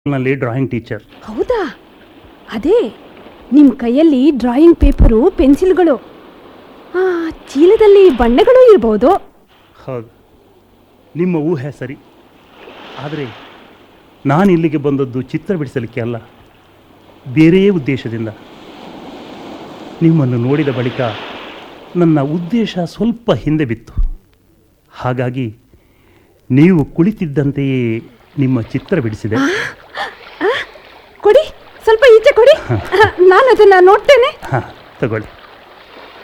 ನಲ್ಲಿ drawing teacher ಹೌದಾ ಅದೇ ನಿಮ್ಮ ಕೈಯಲ್ಲಿ ಡ್ರಾಯಿಂಗ್ ಪೇಪರು ಪೆನ್ಸಿಲ್ಗಳು ಆ, ಚೀಲದಲ್ಲಿ ಬಣ್ಣಗಳು ಇರ್ಬೋದು ಹೌದು ನಿಮ್ಮ ಊಹೆ ಸರಿ ಆದರೆ ನಾನು ಇಲ್ಲಿಗೆ ಬಂದದ್ದು ಚಿತ್ರ ಬಿಡಿಸಲಿಕ್ಕೆ ಅಲ್ಲ ಬೇರೆಯೇ ಉದ್ದೇಶದಿಂದ ನಿಮ್ಮನ್ನು ನೋಡಿದ ಬಳಿಕ ನನ್ನ ಉದ್ದೇಶ ಸ್ವಲ್ಪ ಹಿಂದೆ ಬಿತ್ತು ಹಾಗಾಗಿ ನೀವು ಕುಳಿತಿದ್ದಂತೆಯೇ ನಿಮ್ಮ ಚಿತ್ರ ಬಿಡಿಸಿದೆ ಕೊಡಿ ಸ್ವಲ್ಪ ಈಚೆ ಕೊಡಿ ನಾನು ಅದನ್ನ ನೋಡ್ತೇನೆ ಹಾಂ ತಗೊಳ್ಳಿ